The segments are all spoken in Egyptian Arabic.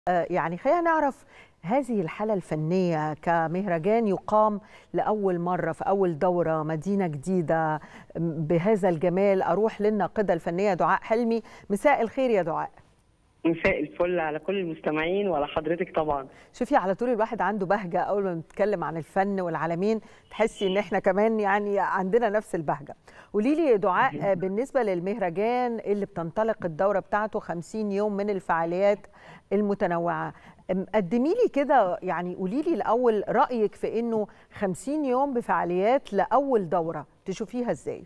يعني خلينا نعرف هذه الحالة الفنية كمهرجان يقام لأول مرة في أول دورة مدينة جديدة بهذا الجمال أروح للناقدة الفنية دعاء حلمي مساء الخير يا دعاء مساء الفل على كل المستمعين وعلى حضرتك طبعا شوفي على طول الواحد عنده بهجة أول ما بنتكلم عن الفن والعالمين تحسي إن إحنا كمان يعني عندنا نفس البهجة قولي لي يا دعاء بالنسبة للمهرجان اللي بتنطلق الدورة بتاعته 50 يوم من الفعاليات المتنوعة قدمي لي كده يعني قولي لي الأول رأيك في إنه 50 يوم بفعاليات لأول دورة تشوفيها إزاي؟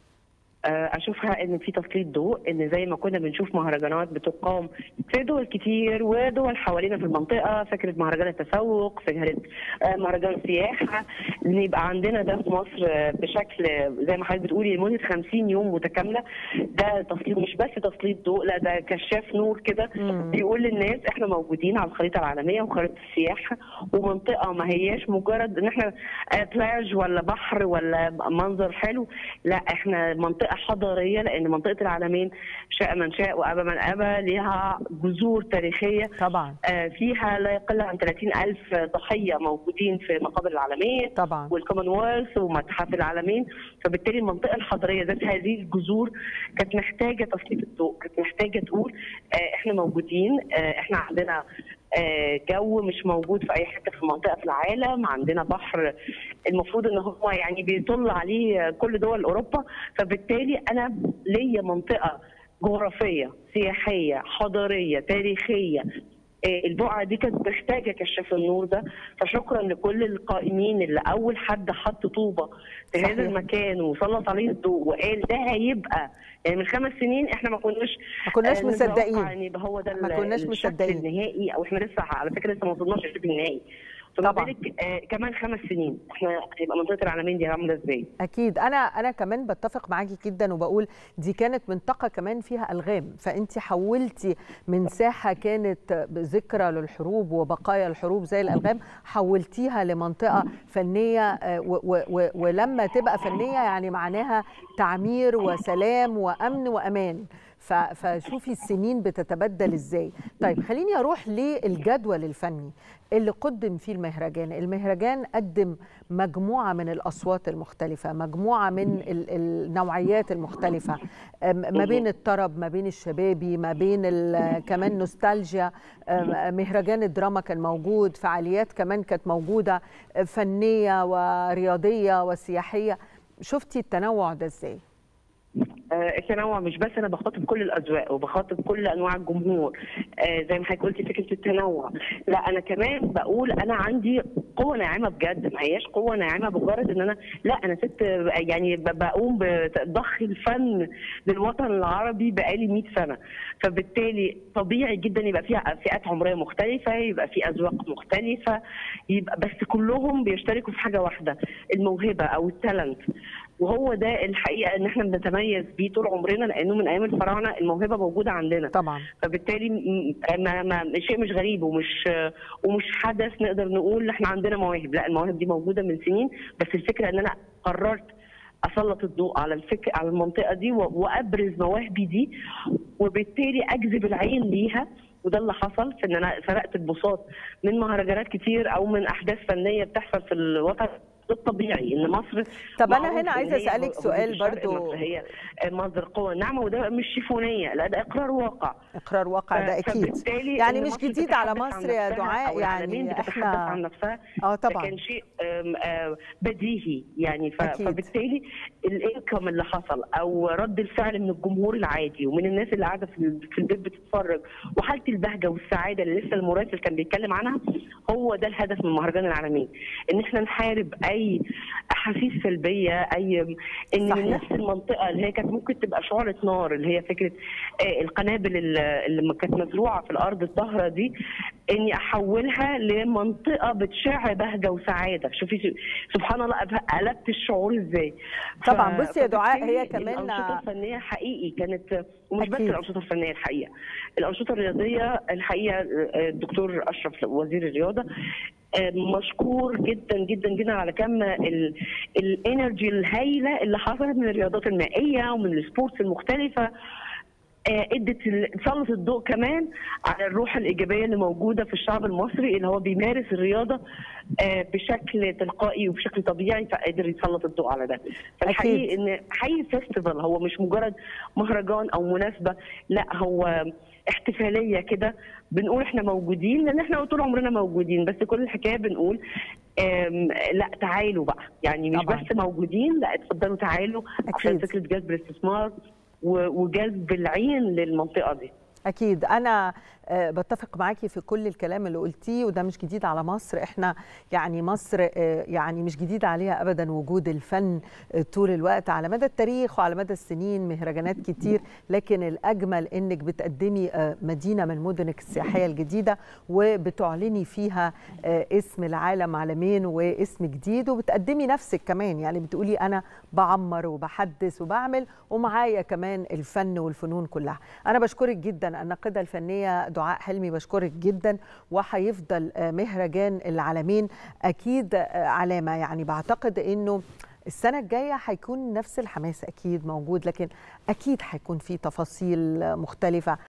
اشوفها ان في تسليط ضوء ان زي ما كنا بنشوف مهرجانات بتقام في دول كتير ودول حوالينا في المنطقه فكره مهرجان التسوق فكره مهرجان السياحه ان يبقى عندنا ده في مصر بشكل زي ما حضرتك بتقولي لمده 50 يوم متكامله ده تسليط مش بس تسليط ضوء لا ده كشاف نور كده بيقول للناس احنا موجودين على الخريطه العالميه وخريطه السياحه ومنطقه ما هياش مجرد ان احنا بلاج ولا بحر ولا منظر حلو لا احنا منطقه حضاريه لان منطقه العالمين شاء من شاء وابى من ابى ليها جذور تاريخيه طبعا فيها لا يقل عن 30 الف ضحيه موجودين في مقابر العالمين طبعا والكومنولث ومتحف العالمين فبالتالي المنطقه الحضاريه ذات هذه الجذور كانت محتاجه تسليط الضوء كانت محتاجه تقول احنا موجودين احنا عندنا جو مش موجود في اي حته في منطقه في العالم عندنا بحر المفروض ان هو يعني بيطل عليه كل دول اوروبا فبالتالي انا ليا منطقه جغرافيه سياحيه حضاريه تاريخيه البقعه دي كانت محتاجه كشاف النور ده فشكرا لكل القائمين اللي اول حد حط طوبه في هذا المكان وسلط عليه الضوء وقال ده هيبقى يعني من خمس سنين احنا ما كناش ما كناش مصدقين يعني هو ده ما كناش مصدقين النهائي او احنا لسه على فكره لسه ما وصلناش للشكل النهائي طبعا آه كمان خمس سنين احنا هيبقى منطقه العالمين دي عامله ازاي؟ اكيد انا انا كمان بتفق معاكي جدا وبقول دي كانت منطقه كمان فيها الغام فانت حولتي من ساحه كانت ذكرى للحروب وبقايا الحروب زي الالغام حولتيها لمنطقه فنيه و و و ولما تبقى فنيه يعني معناها تعمير وسلام وامن وامان فشوفي السنين بتتبدل ازاي طيب خليني اروح للجدول الفني اللي قدم فيه المهرجان المهرجان قدم مجموعة من الأصوات المختلفة مجموعة من النوعيات المختلفة ما بين الطرب ما بين الشبابي ما بين كمان نوستالجيا مهرجان الدراما كان موجود فعاليات كمان كانت موجودة فنية ورياضية وسياحية شفتي التنوع ده ازاي؟ التنوع مش بس انا بخاطب كل الاذواق وبخاطب كل انواع الجمهور آه زي ما حضرتك قلتي فكره التنوع لا انا كمان بقول انا عندي قوه ناعمه بجد ما هياش قوه ناعمه مجرد ان انا لا انا ست يعني بقوم بضخ الفن للوطن العربي بقالي 100 سنه فبالتالي طبيعي جدا يبقى فيها فئات عمريه مختلفه يبقى في اذواق مختلفه يبقى بس كلهم بيشتركوا في حاجه واحده الموهبه او التالنت وهو ده الحقيقه ان احنا بنتميز بيه طول عمرنا لانه من ايام الفراعنه الموهبه موجوده عندنا طبعا فبالتالي ما ما شيء مش غريب ومش ومش حدث نقدر نقول احنا عندنا مواهب لا المواهب دي موجوده من سنين بس الفكره ان انا قررت اسلط الضوء على الفكر على المنطقه دي وابرز مواهبي دي وبالتالي اجذب العين ليها وده اللي حصل في ان انا سرقت البساط من مهرجانات كتير او من احداث فنيه بتحصل في الوطن ده الطبيعي ان مصر طب انا هنا عايزه اسالك سؤال برضو هي مصدر قوه ناعمه وده مش شيفونيه لا ده اقرار واقع اقرار واقع ده اكيد يعني مش جديد على مصر يا دعاء يعني احنا عن نفسها اه طبعا كان شيء بديهي يعني فبالتالي الانكم اللي حصل او رد الفعل من الجمهور العادي ومن الناس اللي قاعده في البيت بتتفرج وحاله البهجه والسعاده اللي لسه المراسل كان بيتكلم عنها هو ده الهدف من مهرجان العالمين ان احنا نحارب اي احاسيس سلبيه اي ان صحيح. من نفس المنطقه اللي هي كانت ممكن تبقى شعله نار اللي هي فكره القنابل اللي كانت مزروعه في الارض الطاهره دي اني احولها لمنطقه بتشع بهجه وسعاده شوفي سبحان الله قلبت الشعور ازاي طبعا بصي يا دعاء هي كمان الانشطه الفنيه حقيقي كانت ومش بس الانشطه الفنيه الحقيقه الانشطه الرياضيه الحقيقه الدكتور اشرف وزير الرياضه مشكور جدا جدا جدا على كم الانرجي الهائله اللي حصلت من الرياضات المائيه ومن السبورتس المختلفه ادت سلط الضوء كمان على الروح الايجابيه اللي موجوده في الشعب المصري اللي هو بيمارس الرياضه بشكل تلقائي وبشكل طبيعي فقدر يسلط الضوء على ده فالحقيقي ان حي فيستيفال هو مش مجرد مهرجان او مناسبه لا هو احتفاليه كده بنقول احنا موجودين لان احنا طول عمرنا موجودين بس كل الحكايه بنقول لا تعالوا بقى يعني مش طبعا. بس موجودين لا اتفضلوا تعالوا أكيد. عشان فكره جذب الاستثمار وجذب العين للمنطقه دي اكيد انا بتفق معاكي في كل الكلام اللي قلتيه وده مش جديد على مصر احنا يعني مصر يعني مش جديد عليها ابدا وجود الفن طول الوقت على مدى التاريخ وعلى مدى السنين مهرجانات كتير لكن الاجمل انك بتقدمي مدينه من مدنك السياحيه الجديده وبتعلني فيها اسم العالم عالمين واسم جديد وبتقدمي نفسك كمان يعني بتقولي انا بعمر وبحدث وبعمل ومعايا كمان الفن والفنون كلها انا بشكرك جدا الناقده الفنيه دعاء حلمي بشكرك جدا وهيفضل مهرجان العالمين اكيد علامه يعني بعتقد انه السنة الجاية هيكون نفس الحماس أكيد موجود لكن أكيد هيكون في تفاصيل مختلفة